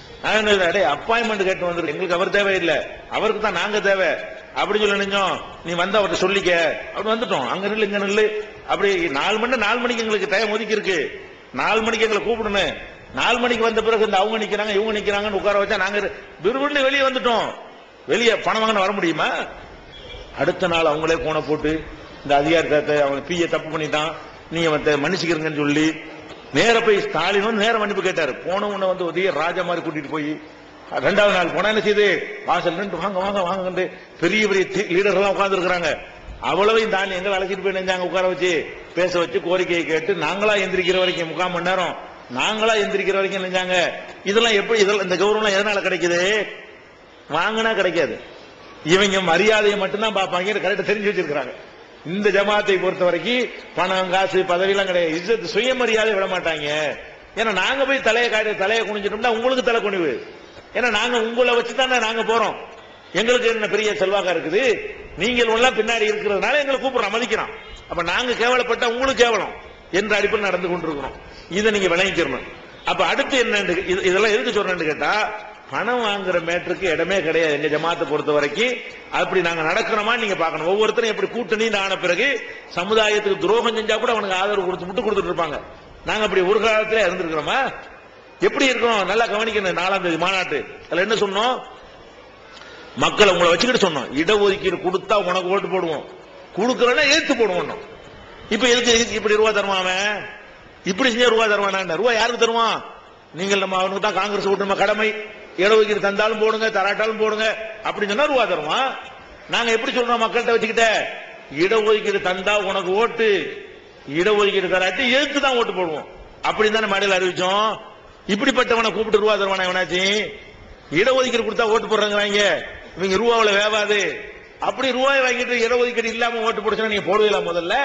அடே அப்பாயின்மெண்ட் கேட்டு வந்து எங்களுக்கு அவர் தேவையில்லை அவருக்கு தான் நாங்க தேவை அப்படி சொல்லி நினைச்சோம் நீ வந்து அவர்கிட்ட சொல்லிக்க அப்படி வந்துட்டோம் அங்க நில்லு இங்க நில்லு அப்படி நாலு மணி நாலு மணிக்கு எங்களுக்கு டைம் ஒதுக்கி இருக்கு நாலு மணிக்கு எங்களை கூப்பிடணும் நாலு மணிக்கு வந்த பிறகு இந்த அவங்க நிக்கிறாங்க இவங்க நிக்கிறாங்கன்னு உட்கார வச்சா நாங்க விறுவிறுன்னு வெளியே வந்துட்டோம் வெளியே பணம் வாங்கின வர முடியுமா அடுத்த நாள் அவங்களே போன போட்டு இந்த அதிகாரத்தை அவன் பிஏ தப்பு பண்ணிட்டான் நீங்க வந்து மன்னிச்சுக்கிறீங்கன்னு சொல்லி நேர போய் ஸ்டாலின் வந்து நேர மன்னிப்பு கேட்டாரு போன உடனே வந்து உதய ராஜா மாதிரி கூட்டிட்டு போய் ரெண்டாவது நாள் போனா என்ன செய்யுது வாசல் நின்று வாங்க வாங்க வாங்க பெரிய பெரிய லீடர் எல்லாம் உட்கார்ந்து இருக்கிறாங்க அவ்வளவையும் தாண்டி எங்களை அழைச்சிட்டு போய் நெஞ்சாங்க உட்கார வச்சு பேச வச்சு கோரிக்கையை கேட்டு நாங்களா எந்திரிக்கிற வரைக்கும் முக்கால் மணி நேரம் நாங்களா எந்திரிக்கிற வரைக்கும் நெஞ்சாங்க இதெல்லாம் எப்படி இதெல்லாம் இந்த கௌரவம் எதனால கிடைக்குது வாங்கினா கிடைக்காது இவங்க மரியாதையை மட்டும்தான் பார்ப்பாங்க கரெக்டா தெரிஞ்சு வச்சிருக்காங்க இந்த ஜமாத்தை பொறுத்த வரைக்கும் பணம் காசு பதவி எல்லாம் கிடையாது இஸ்ஸத்து சுயமரியாதை விட மாட்டாங்க ஏன்னா நாங்க போய் தலையை காட்டி தலையை குனிஞ்சிட்டோம்னா உங்களுக்கு தலை குனிவு ஏன்னா நாங்க உங்களை வச்சு தானே நாங்க போறோம் எங்களுக்கு என்ன பெரிய செல்வாக்கா இருக்குது நீங்கள் எல்லாம் பின்னாடி இருக்கிறதுனால எங்களை கூப்பிடுறோம் மதிக்கிறோம் அப்ப நாங்க கேவலப்பட்டா உங்களுக்கு கேவலம் என்ற அடிப்பில் நடந்து கொண்டிருக்கிறோம் இதை நீங்க விளங்கிக்கிறணும் அப்ப அடுத்து என்ன இதெல்லாம் எதுக்கு சொல்றேன்னு கேட்டா பணம் வாங்குற மேட்டருக்கு இடமே கிடையாது எங்க ஜமாத்தை பொறுத்த வரைக்கும் அப்படி நாங்க நடக்கிறோமா நீங்க பார்க்கணும் ஒவ்வொருத்தரும் எப்படி கூட்டணி ஆன பிறகு சமுதாயத்துக்கு துரோகம் செஞ்சா கூட அவனுக்கு ஆதரவு கொடுத்து முட்டு கொடுத்துட்டு இருப்பாங்க நாங்க அப்படி ஒரு காலத்துல இருந்திருக்கிறோமா எப்படி இருக்கணும் நல்லா கவனிக்கணும் நாலாம் தேதி மாநாட்டு அதுல என்ன சொன்னோம் மக்களை உங்களை வச்சுக்கிட்டு சொன்னோம் இடஒதுக்கீடு கொடுத்தா உனக்கு ஓட்டு போடுவோம் கொடுக்கறன்னா ஏத்து போடுவோம் இப்ப எதுக்கு எதுக்கு இப்படி ரூபா தருவான் அவன் இப்படி செஞ்சா ரூபா தருவானா ரூபா யாருக்கு தருவான் நீங்கள் நம்ம அவனுக்கு தான் காங்கிரஸ் ஓட்டு நம்ம கடமை இடஒதுக்கீடு தந்தாலும் போடுங்க தராட்டாலும் போடுங்க அப்படின்னு சொன்னா ரூபா தருவான் நாங்க எப்படி சொல்றோம் மக்கள்கிட்ட வச்சுக்கிட்ட இடஒதுக்கீடு தந்தா உனக்கு ஓட்டு இடஒதுக்கீடு தராட்டி எதுக்கு தான் ஓட்டு போடுவோம் அப்படின்னு தானே மேடையில் அறிவிச்சோம் இப்படிப்பட்டவனை கூப்பிட்டு ரூபா தருவானா எவனாச்சு இடஒதுக்கீடு கொடுத்தா ஓட்டு போடுறாங்க இவங்க ரூபாவுல வேவாது அப்படி ரூபாய் வாங்கிட்டு இடஒதுக்கீடு இல்லாம ஓட்டு போடுச்சுன்னா நீங்க போடுவீங்களா முதல்ல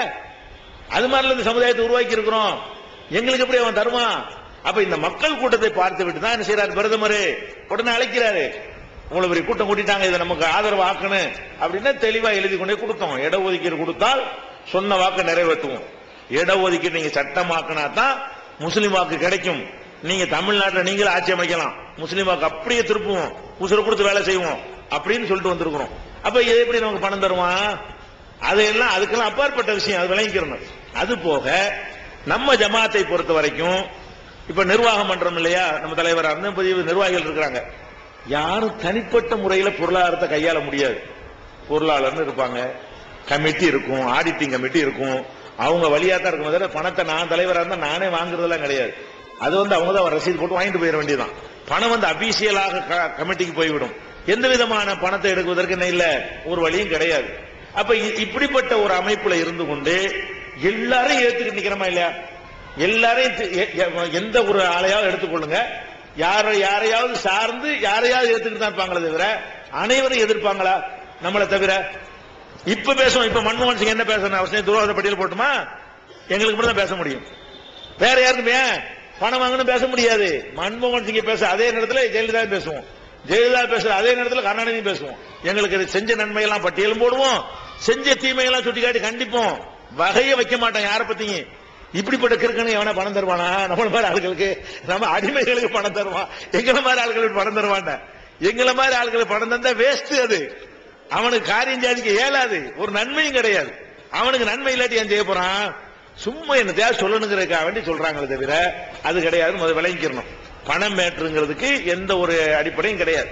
அது மாதிரில இந்த சமுதாயத்தை உருவாக்கி இருக்கிறோம் எங்களுக்கு எப்படி அவன் தருவான் அப்ப இந்த மக்கள் கூட்டத்தை பார்த்து விட்டு தான் என்ன செய்யறாரு பிரதமர் உடனே அழைக்கிறாரு இவ்வளவு பெரிய கூட்டம் கூட்டிட்டாங்க இதை நமக்கு ஆதரவு ஆக்கணும் அப்படின்னா தெளிவா எழுதி கொண்டே கொடுத்தோம் இடஒதுக்கீடு கொடுத்தால் சொன்ன வாக்கு நிறைவேற்றுவோம் இடஒதுக்கீடு நீங்க சட்டமாக்கினா தான் முஸ்லீம் வாக்கு கிடைக்கும் நீங்க தமிழ்நாட்டில் நீங்களும் ஆட்சி அமைக்கலாம் முஸ்லீம் வாக்கு அப்படியே திருப்புவோம் உசுர கொடுத்து வேலை செய்வோம் அப்படின்னு சொல்லிட்டு வந்திருக்கிறோம் அப்ப இது எப்படி நமக்கு பணம் தருவான் அதையெல்லாம் அதுக்கெல்லாம் அப்பாற்பட்ட விஷயம் அது விளங்கிக்கிறணும் அது போக நம்ம ஜமாத்தை பொறுத்த வரைக்கும் இப்ப நிர்வாகம் பண்றோம் இல்லையா நம்ம தலைவராக இருந்து புதிய நிர்வாகிகள் இருக்கிறாங்க யாரும் தனிப்பட்ட முறையில பொருளாதாரத்தை கையாள முடியாது பொருளாளர்னு இருப்பாங்க கமிட்டி இருக்கும் ஆடிட்டிங் கமிட்டி இருக்கும் அவங்க வழியா தான் இருக்கும் தவிர பணத்தை நான் தலைவராக இருந்தா நானே வாங்குறதெல்லாம் கிடையாது அது வந்து அவங்க தான் ரசீது போட்டு வாங்கிட்டு போயிட வேண்டியதுதான் பணம் வந்து அபிஷியலாக கமிட்டிக்கு போய்விடும் எந்த விதமான பணத்தை எடுக்குவதற்கு என்ன இல்ல ஒரு வழியும் கிடையாது அப்ப இ- இப்படிப்பட்ட ஒரு அமைப்புல இருந்து கொண்டு எல்லாரையும் ஏத்துக்கிட்டு நிக்கிறோமா இல்லையா எல்லாரையும் தி- எ- எ- எந்த ஒரு ஆளையாவது எடுத்துக்கொள்ளுங்க யார யாரையாவது சார்ந்து யாரையாவது ஏத்துக்கிட்டு தான் இருப்பாங்களே தவிர அனைவரும் எதிர்ப்பாங்களா நம்மளை தவிர இப்ப பேசுவோம் இப்ப மன்மோகன் சிங் என்ன பேசணும் அவசியம் துரோகத்தை பட்டியல் போட்டுமா எங்களுக்கு மட்டும் தான் பேச முடியும் வேற யாருக்குமே பணம் வாங்கணும் பேச முடியாது மன்மோகன் சிங் பேச அதே நேரத்தில் ஜெயலலிதா பேசுவோம் ஜெயலலிதா பேசுற அதே நேரத்தில் கருணாநிதி பேசுவோம் எங்களுக்கு இது செஞ்ச நன்மையெல்லாம் பட்டியலும் போடுவோம் செஞ்ச தீமையெல்லாம் சுட்டிக்காட்டி கண்டிப்போம் வகையை வைக்க மாட்டோம் யாரை பத்தியும் இப்படிப்பட்ட கிறுக்கனு எவனா பணம் தருவானா நம்மள மாதிரி ஆளுகளுக்கு நம்ம அடிமைகளுக்கு பணம் தருவான் எங்களை மாதிரி ஆளுகளுக்கு பணம் தருவான் எங்களை மாதிரி ஆளுகளுக்கு பணம் தந்தா வேஸ்ட் அது அவனுக்கு காரியம் சாதிக்க இயலாது ஒரு நன்மையும் கிடையாது அவனுக்கு நன்மை இல்லாட்டி ஏன் செய்ய போறான் சும்மா என்ன தேவை சொல்லணுங்கிறதுக்காக வேண்டி சொல்றாங்களே தவிர அது கிடையாது முதல்ல விளங்கிக்கிறணும் பணம் மேட்டுங்கிறதுக்கு எந்த ஒரு அடிப்படையும் கிடையாது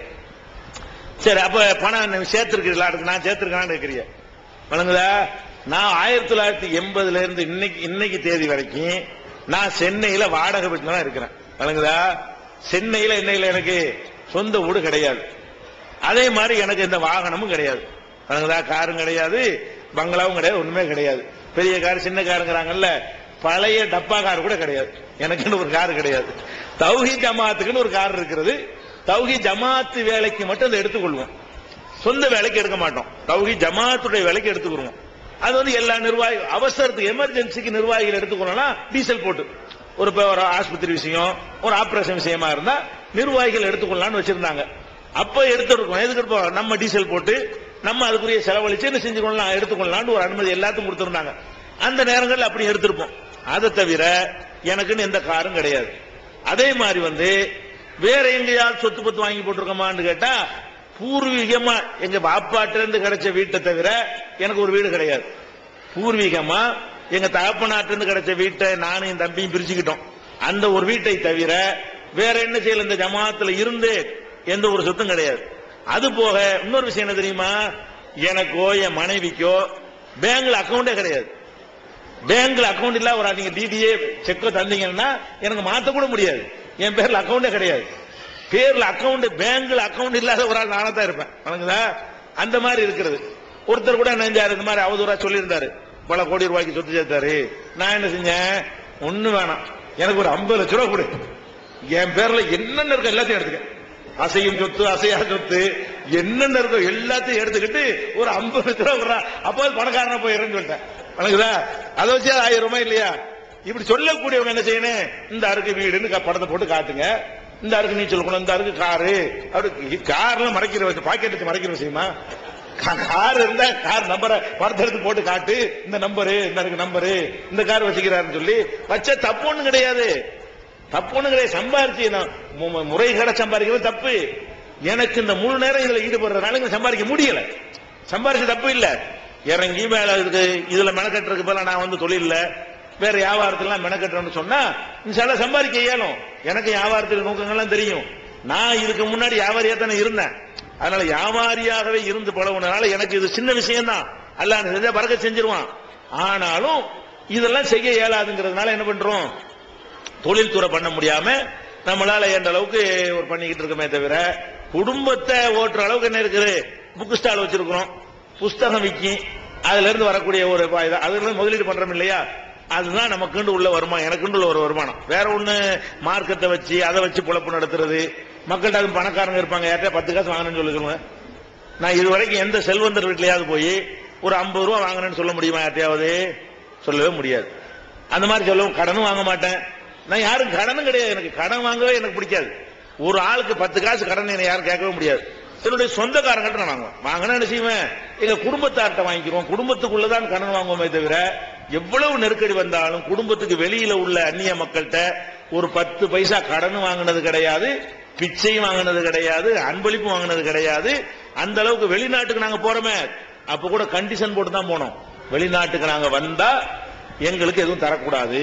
சரி அப்ப பணம் நீ சேர்த்திருக்கிறீங்களா அதுக்கு நான் சேர்த்திருக்கான்னு இருக்கிறீங்க வழங்குதா நான் ஆயிரத்தி தொள்ளாயிரத்தி எண்பதுல இருந்து இன்னைக்கு இன்னைக்கு தேதி வரைக்கும் நான் சென்னையில வாடகை வீட்டுல தான் இருக்கிறேன் வழங்குதா சென்னையில என்னையில எனக்கு சொந்த வீடு கிடையாது அதே மாதிரி எனக்கு எந்த வாகனமும் கிடையாது வழங்குதா காரும் கிடையாது பங்களாவும் கிடையாது ஒண்ணுமே கிடையாது பெரிய கார் சின்ன காருங்கிறாங்கல்ல பழைய டப்பா கார் கூட கிடையாது எனக்குன்னு ஒரு கார் கிடையாது தௌஹி ஜமாத்துக்குன்னு ஒரு கார் இருக்கிறது தௌஹி ஜமாத்து வேலைக்கு மட்டும் அதை எடுத்துக்கொள்வோம் சொந்த வேலைக்கு எடுக்க மாட்டோம் தௌஹி ஜமாத்துடைய வேலைக்கு எடுத்துக்கிறோம் அது வந்து எல்லா நிர்வாகி அவசரத்துக்கு எமர்ஜென்சிக்கு நிர்வாகிகள் எடுத்துக்கணும்னா டீசல் போட்டு ஒரு இப்ப ஒரு ஆஸ்பத்திரி விஷயம் ஒரு ஆபரேஷன் விஷயமா இருந்தா நிர்வாகிகள் எடுத்துக்கொள்ளலாம்னு வச்சிருந்தாங்க அப்ப எடுத்துருக்கோம் எதுக்கு இருப்போம் நம்ம டீசல் போட்டு நம்ம அதுக்குரிய செலவழிச்சு என்ன செஞ்சுக்கொள்ளலாம் எடுத்துக்கொள்ளலாம்னு ஒரு அனுமதி எல்லாத்துக்கும் கொடுத்திருந்தாங்க அந்த நேரங்கள்ல அப்படி எடுத்திருப்போம் அதை தவிர எனக்குன்னு எந்த காரும் கிடையாது அதே மாதிரி வந்து வேற எங்கேயாவது சொத்து பத்து வாங்கி போட்டிருக்கோமான்னு கேட்டா பூர்வீகமா எங்க பாப்பாட்டில இருந்து கிடைச்ச வீட்டை தவிர எனக்கு ஒரு வீடு கிடையாது பூர்வீகமா எங்க தகப்பனாட்டில இருந்து கிடைச்ச வீட்டை நானும் என் தம்பியும் பிரிச்சுக்கிட்டோம் அந்த ஒரு வீட்டை தவிர வேற என்ன செய்யல இந்த ஜமாத்துல இருந்து எந்த ஒரு சொத்தும் கிடையாது அது போக இன்னொரு விஷயம் என்ன தெரியுமா எனக்கோ என் மனைவிக்கோ பேங்க்ல அக்கவுண்டே கிடையாது பேங்க்ல அக்கவுண்ட் இல்ல ஒரு நீங்க டிடிஏ செக்கோ தந்தீங்கன்னா எனக்கு மாத்த கூட முடியாது என் பேர்ல அக்கவுண்டே கிடையாது பேர்ல அக்கவுண்ட் பேங்க்ல அக்கவுண்ட் இல்லாத ஒரு ஆள் நானா தான் இருப்பேன் வணங்குதா அந்த மாதிரி இருக்கிறது ஒருத்தர் கூட நெஞ்சாரு இந்த மாதிரி அவதூறா சொல்லியிருந்தாரு பல கோடி ரூபாய்க்கு சொத்து சேர்த்தாரு நான் என்ன செஞ்சேன் ஒண்ணு வேணாம் எனக்கு ஒரு ஐம்பது லட்ச ரூபா கொடு என் பேர்ல என்னென்ன இருக்கோ எல்லாத்தையும் எடுத்துக்க அசையும் சொத்து அசையா சொத்து என்னென்ன இருக்கோ எல்லாத்தையும் எடுத்துக்கிட்டு ஒரு ஐம்பது லட்ச ரூபா விடுறா அப்போ பணக்காரனா போயிடுறேன்னு சொல்லிட்டேன் வணங்குதா அதை வச்சு ஆயிரம் ரூபாய் இல்லையா இப்படி சொல்லக்கூடியவங்க என்ன செய்யணும் இந்த அருக்கு வீடுன்னு க- படத்தை போட்டு காட்டுங்க இந்த அருக்கு நீச்சல் குளம் இந்த அருக்கு காரு அப்படி கார்ல மறைக்கிற வச்சு பாக்கெட் வச்சு மறைக்கிற விஷயமா கா- கார் இருந்தா கார் நம்பரை படத்தை எடுத்து போட்டு காட்டு இந்த நம்பரு இந்த இருக்கு நம்பரு இந்த கார் வச்சுக்கிறாருன்னு சொல்லி வச்ச தப்பு ஒண்ணும் கிடையாது தப்புன்னு கிடையாது சம்பாரிச்சு நான் மு- மு- முறைகேட சம்பாதிக்கிறது தப்பு எனக்கு இந்த முழு நேரம் இதுல ஈடுபடுறதுனால இங்க சம்பாதிக்க முடியல சம்பாரிச்சு தப்பு இல்ல இறங்கி மேல இருக்கு இதுல மெனக்கட்டுறதுக்கு பதிலா நான் வந்து தொழில்ல வேற வியாபாரத்துல மெனக்கட்டுறேன்னு சொன்னா இன்ஷால்லா சம்பாதிக்க இயலும் எனக்கு வியாபாரத்தில் நோக்கங்கள்லாம் தெரியும் நான் இதுக்கு முன்னாடி வியாபாரியா தானே இருந்தேன் அதனால வியாபாரியாகவே இருந்து பழகுனதுனால எனக்கு இது சின்ன விஷயம் தான் அல்லாஹ் செஞ்சா பறக்க செஞ்சிருவான் ஆனாலும் இதெல்லாம் செய்ய இயலாதுங்கிறதுனால என்ன பண்றோம் தொழில்துறை பண்ண முடியாம நம்மளால எந்த அளவுக்கு ஒரு பண்ணிக்கிட்டு இருக்கோமே தவிர குடும்பத்தை ஓட்டுற அளவுக்கு என்ன இருக்குது புக் ஸ்டால் வச்சிருக்கிறோம் புஸ்தகம் விக்கி அதுல இருந்து வரக்கூடிய ஒரு ப- இது- அதுல இருந்து முதலீடு பண்றோம் இல்லையா அதுதான் நமக்குண்டு உள்ள வருமானம் எனக்குண்டு உள்ள ஒரு வருமானம் வேற ஒண்ணு மார்க்கெட்டை வச்சு அதை வச்சு பொழப்பு நடத்துறது மக்கள்கிட்ட அது பணக்காரங்க இருப்பாங்க யார்கிட்ட பத்து காசு வாங்கணும்னு சொல்லி சொல்லுங்க நான் இது வரைக்கும் எந்த செல்வந்தர் வீட்லயாவது போய் ஒரு ஐம்பது ரூபா வாங்கினேன்னு சொல்ல முடியுமா யார்ட்டையாவது சொல்லவே முடியாது அந்த மாதிரி சொல்லவும் கடனும் வாங்க மாட்டேன் நான் யாரும் கடனும் கிடையாது எனக்கு கடன் வாங்கவே எனக்கு பிடிக்காது ஒரு ஆளுக்கு பத்து காசு கடன் என்னை யாரும் கேட்கவே முடியாது என்னுடைய சொந்தக்காரங்கள்ட்ட நான் வாங்குவேன் வாங்கினா என்ன செய்வேன் எங்க குடும்பத்தார்ட்ட வாங்கிக்கிறோம் குடும்பத்துக்குள்ளதான் கடன் வாங்குவோமே தவிர எவ்வளவு நெருக்கடி வந்தாலும் குடும்பத்துக்கு வெளியில உள்ள அந்நிய மக்கள்கிட்ட ஒரு பத்து பைசா கடன் வாங்கினது கிடையாது பிச்சையும் வாங்கினது கிடையாது அன்பளிப்பு வாங்கினது கிடையாது அந்த அளவுக்கு வெளிநாட்டுக்கு நாங்க போறோமே அப்ப கூட கண்டிஷன் போட்டு தான் போனோம் வெளிநாட்டுக்கு நாங்க வந்தா எங்களுக்கு எதுவும் தரக்கூடாது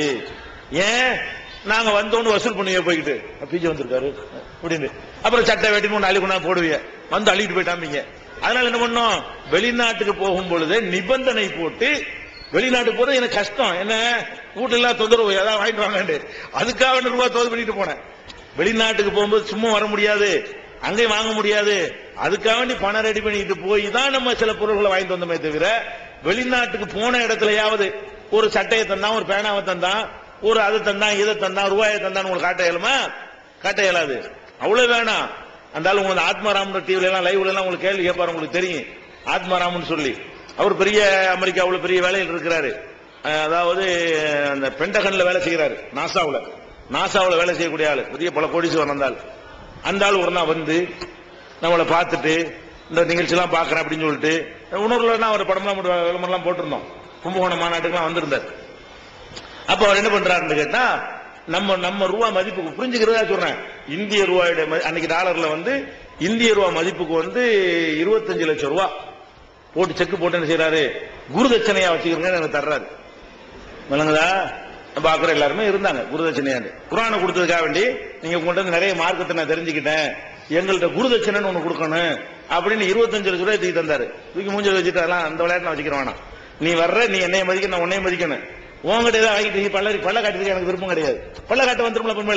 ஏன் நாங்க வந்தோன்னு வசூல் பண்ணுவீங்க போய்கிட்டு பிஜி வந்திருக்காரு அப்படின்னு அப்புறம் சட்டை வெட்டின்னு ஒன்று அள்ளி கொண்டா போடுவீங்க வந்து அள்ளிட்டு போயிட்டாம்பீங்க அதனால என்ன பண்ணோம் வெளிநாட்டுக்கு போகும் பொழுது நிபந்தனை போட்டு வெளிநாட்டுக்கு போறது எனக்கு கஷ்டம் என்ன வீட்டுல எல்லாம் தொந்தரவு ஏதாவது வாங்கிட்டு வாங்கண்டு அதுக்காக ரெண்டு ரூபாய் தோது பண்ணிட்டு போனேன் வெளிநாட்டுக்கு போகும்போது சும்மா வர முடியாது அங்கேயும் வாங்க முடியாது அதுக்காக வேண்டி பணம் ரெடி பண்ணிட்டு போய் தான் நம்ம சில பொருட்களை வாங்கிட்டு வந்தோமே தவிர வெளிநாட்டுக்கு போன இடத்துலயாவது ஒரு சட்டையை தந்தான் ஒரு பேனாவை தந்தான் ஒரு அது தந்தான் இதை தந்தான் ரூபாயை தந்தான் உங்களுக்கு காட்ட இயலுமா காட்ட இயலாது அவ்வளவு வேணாம் அந்த ஆளு உங்களுக்கு ஆத்மாராம் டிவில எல்லாம் லைவ்ல எல்லாம் உங்களுக்கு கேள்வி கேட்பாரு உங்களுக்கு தெரியும் ஆத்மாராம்னு சொல்லி அவர் பெரிய அமெரிக்காவுல பெரிய வேலையில் இருக்கிறாரு அஹ் அதாவது அந்த பென்டகன்ல வேலை செய்கிறாரு நாசாவுல நாசாவுல வேலை செய்யக்கூடிய ஆளு பெரிய பல கோடீஸ்வரன் அந்த ஆள் அந்த ஆள் ஒரு நாள் வந்து நம்மளை பார்த்துட்டு இந்த நிகழ்ச்சி எல்லாம் பாக்குறேன் அப்படின்னு சொல்லிட்டு உணர்வுல ஒரு படம்லாம் போட்டு விளம்பரம்லாம் போட்டிருந்தோம் கும்பகோணம் மாநாட்டுக்குலாம் வந்திருந்தார் அப்ப அவர் என்ன பண்றாருன்னு கேட்டா நம்ம நம்ம ரூபா மதிப்புக்கு புரிஞ்சுக்கிறதா சொல்றேன் இந்திய ரூபாயுடைய மதி- அன்னைக்கு டாலர்ல வந்து இந்திய ரூபா மதிப்புக்கு வந்து இருபத்தஞ்சு லட்சம் ரூபா போட்டு செக் போட்டு என்ன செய்யறாரு குருதட்சணையா வச்சுக்கிறீங்க எனக்கு தர்றாரு விளங்குதா பாக்குற எல்லாருமே இருந்தாங்க குருதட்சணையாண்டு குரானை கொடுத்ததுக்காக வேண்டி நீங்க உங்கள்ட்ட இருந்து நிறைய மார்க்கத்தை நான் தெரிஞ்சுக்கிட்டேன் எங்கள்ட்ட குருதட்சணைன்னு ஒண்ணு கொடுக்கணும் அப்படின்னு இருபத்தஞ்சு லட்சம் ரூபாய் தூக்கி தந்தாரு தூக்கி மூஞ்சல் வச்சுட்டு அதெல்லாம் அந்த விளையாட்டு நான் வச்சுக்கிறேன் வேணாம் நீ வர்ற நீ என்னைய மதிக்க நான் உன்னைய மதிக்கணும் உங்ககிட்ட ஏதாவது வாங்கிட்டு நீ பல்ல பல்ல காட்டுறதுக்கு எனக்கு விருப்பம் கிடையாது பல்ல காட்ட வந்துரும்ல பொண்மேலு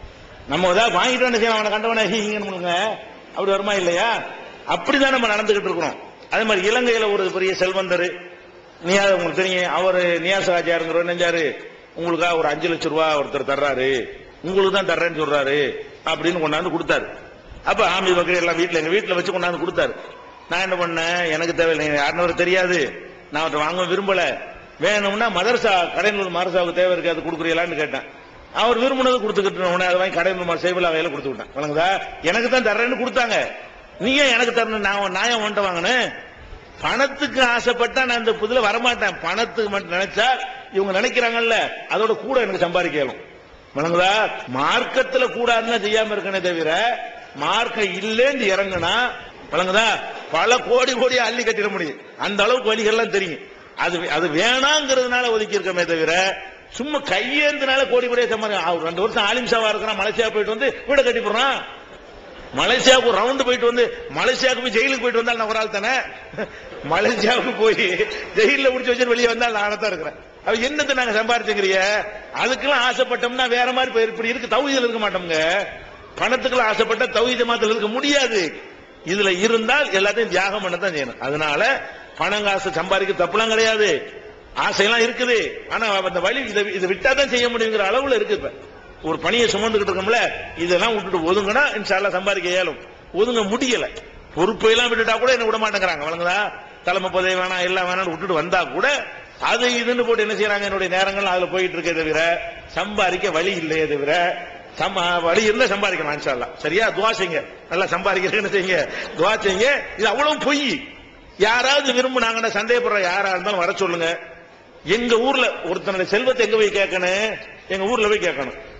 நம்ம ஏதாவது வாங்கிட்டு வந்து செய்யணும் அவனை கண்டவன ஹீங்கன்னு அப்படி வருமா இல்லையா அப்படிதான் நம்ம நடந்துகிட்டு இருக்கிறோம் அதே மாதிரி இலங்கையில ஒரு பெரிய செல்வந்தர் நியா உங்களுக்கு தெரியும் அவர் நியாஸ் ராஜாருங்கிற நெஞ்சாரு உங்களுக்காக ஒரு அஞ்சு லட்சம் ரூபாய் ஒருத்தர் தர்றாரு உங்களுக்கு தான் தர்றேன்னு சொல்றாரு அப்படின்னு கொண்டாந்து கொடுத்தாரு அப்ப ஆமி பக்கரி எல்லாம் வீட்டுல எங்க வீட்டுல வச்சு கொண்டாந்து கொடுத்தாரு நான் என்ன பண்ணேன் எனக்கு தேவையில்லை யாருன்னு அவருக்கு தெரியாது நான் அவர்கிட்ட வாங்க விரும்பல வேணும்னா மதரசா கடைநூல் மதரசாவுக்கு தேவை இருக்கு அது கொடுக்குறீங்களான்னு கேட்டேன் அவர் விரும்பினது கொடுத்துக்கிட்டு உடனே அதை வாங்கி கடைநூல் சேவலா வகையில கொடுத்து விட்டேன் வணங்குதா எனக்கு தான் தர்றேன்னு கொடுத்தாங்க நீ ஏன் எனக்கு தரணும் நான் நான் ஏன் உன்ட்ட வாங்கினேன் பணத்துக்கு ஆசைப்பட்டா நான் இந்த புதுல வரமாட்டேன் பணத்துக்கு மட்டும் நினைச்சா இவங்க நினைக்கிறாங்கல்ல அதோட கூட எனக்கு சம்பாதிக்கலும் வணங்குதா மார்க்கத்துல கூடாதுன்னா செய்யாம இருக்கனே தவிர மார்க்கம் இல்லேன்னு இறங்குனா வழங்குதா பல கோடி கோடியா அள்ளி கட்டிட முடியும் அந்த அளவுக்கு வழிகள்லாம் தெரியும் அது அது வேணாங்கிறதுனால ஒதுக்கி இருக்கமே தவிர சும்மா கையேந்தினால கோடி கோடியா சம்பாதி ரெண்டு வருஷம் ஆலிம்சாவா இருக்கிறான் மலேசியா போயிட்டு வந்து வீட கட்டி போடுறான் மலேசியாவுக்கு ஒரு ரவுண்டு போயிட்டு வந்து மலேசியாவுக்கு போய் ஜெயிலுக்கு போயிட்டு வந்தால் நான் ஒரு ஆள் தானே மலேசியாவுக்கு போய் ஜெயில முடிச்சு வச்சு வெளியே வந்தால் நான் தான் இருக்கிறேன் அவ என்னத்தை நாங்க சம்பாரிச்சுக்கிறிய அதுக்கெல்லாம் ஆசைப்பட்டோம்னா வேற மாதிரி போய் இப்படி இருக்கு தௌஹீதுல இருக்க மாட்டோம்ங்க பணத்துக்கெல்லாம் ஆசைப்பட்ட தௌஹீத மாத்தல இருக்க முடியாது இதுல இருந்தால் எல்லாத்தையும் தியாகம் பண்ண தான் செய்யணும் அதனால பணம் காசு சம்பாதிக்க தப்புலாம் கிடையாது ஆசையெல்லாம் இருக்குது ஆனா அந்த வழி இதை இதை விட்டா தான் செய்ய முடியுங்கிற அளவுல இருக்கு இப்ப ஒரு பணியை சுமந்துகிட்டு இருக்கோம்ல இதெல்லாம் விட்டுட்டு ஒதுங்கினா இன்ஷால்லா சம்பாதிக்க இயலும் ஒதுங்க முடியல பொறுப்பை எல்லாம் விட்டுட்டா கூட என்ன விட மாட்டேங்கிறாங்க வழங்குதா தலைமை பதவி வேணாம் எல்லாம் வேணாம்னு விட்டுட்டு வந்தா கூட அது இதுன்னு போட்டு என்ன செய்யறாங்க என்னுடைய நேரங்கள் அதுல போயிட்டு இருக்கே தவிர சம்பாதிக்க வழி இல்லையே தவிர சம்பா வழி இருந்தா சம்பாதிக்கலாம் இன்ஷால்லா சரியா துவா செய்யுங்க நல்லா சம்பாதிக்கிறேன்னு செய்யுங்க துவா செய்யுங்க இது அவ்வளவு பொய் யாராவது விரும்புனாங்கன்னா சந்தேகப்படுற யாரா இருந்தாலும் வர சொல்லுங்க எங்க ஊர்ல ஒருத்தனுடைய செல்வத்தை எங்க போய் கேட்கணும் எங்க ஊர்ல போய் கேட்கணும்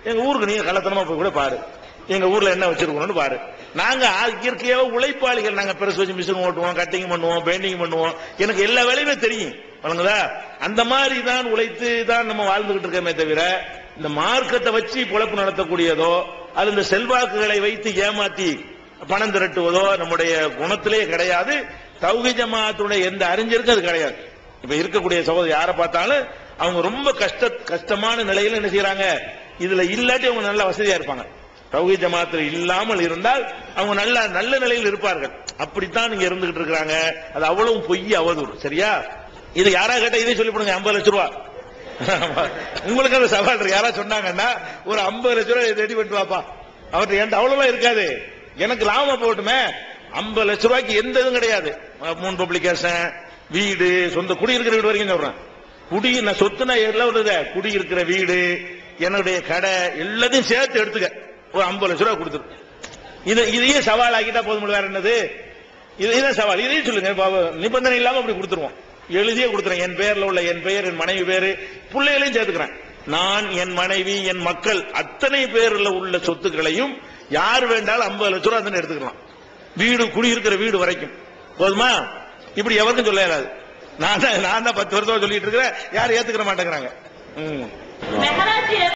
எங்க ஊருக்கு நீங்க கள்ளத்தனமா போய் கூட பாரு எங்க ஊர்ல என்ன வச்சிருக்கணும்னு பாரு நாங்க ஆ- இயற்கையாவே உழைப்பாளிகள் நாங்க பெருசு வச்சு மிஷின் ஓட்டுவோம் கட்டிங் பண்ணுவோம் பெயிண்டிங் பண்ணுவோம் எனக்கு எல்லா வேலையுமே தெரியும் வழங்குதா அந்த மாதிரி தான் உழைத்து தான் நம்ம வாழ்ந்துகிட்டு இருக்கோமே தவிர இந்த மார்க்கத்தை வச்சு பொழப்பு நடத்தக்கூடியதோ அது இந்த செல்வாக்குகளை வைத்து ஏமாத்தி பணம் திரட்டுவதோ நம்முடைய குணத்திலே கிடையாது தௌஹி ஜமாத்துடைய எந்த அறிஞருக்கும் அது கிடையாது இப்ப இருக்கக்கூடிய சகோதரர் யாரை பார்த்தாலும் அவங்க ரொம்ப கஷ்ட கஷ்டமான நிலையில என்ன செய்யறாங்க இதுல இல்லாட்டி அவங்க நல்ல வசதியா இருப்பாங்க தௌஹி ஜமாத்தில் இல்லாமல் இருந்தால் அவங்க நல்ல நல்ல நிலையில் இருப்பார்கள் அப்படித்தான் நீங்க இருந்துகிட்டு இருக்காங்க அது அவ்வளவு பொய் அவதூறு சரியா இது யாரா கேட்டா இதே சொல்லி போடுங்க ஐம்பது லட்சம் ரூபா உங்களுக்கு அந்த சவால் இருக்கு யாரா சொன்னாங்கன்னா ஒரு ஐம்பது லட்சம் ரூபாய் ரெடி பண்ணிட்டு வாப்பா அவர்கிட்ட என்கிட்ட அவ்வளவுலாம் இருக்காது எனக்கு லாபமா போட்டுமே ஐம்பது லட்ச ரூபாய்க்கு எந்த இதுவும் கிடையாது மூணு பப்ளிகேஷன் வீடு சொந்த குடியிருக்கிற வீடு வரைக்கும் சொல்றேன் குடி நான் சொத்துனா எல்லாம் வருது குடி இருக்கிற வீடு என்னுடைய கடை எல்லாத்தையும் சேர்த்து எடுத்துக்க ஒரு ஐம்பது லட்ச ரூபா கொடுத்துரு இது இதையே சவால் ஆக்கிட்டா போதும் வேற என்னது இது இதான் சவால் இதையும் சொல்லுங்க பாபு, நிபந்தனை இல்லாம அப்படி கொடுத்துருவோம் எழுதியே கொடுத்துறேன் என் பெயர்ல உள்ள என் பெயர் என் மனைவி பேரு பிள்ளைகளையும் சேர்த்துக்கிறேன் நான் என் மனைவி என் மக்கள் அத்தனை பேர்ல உள்ள சொத்துக்களையும் யார் வேண்டாலும் ஐம்பது லட்ச ரூபா தானே எடுத்துக்கலாம் வீடு குடியிருக்கிற வீடு வரைக்கும் போதுமா இப்படி எவருக்கும் சொல்ல இயலாது நான் தான் நான் தான் பத்து வருஷமா சொல்லிட்டு இருக்கிறேன் யாரும் ஏத்துக்கிற மாட்டேங்கிறாங்க ம் மெஹராஜ்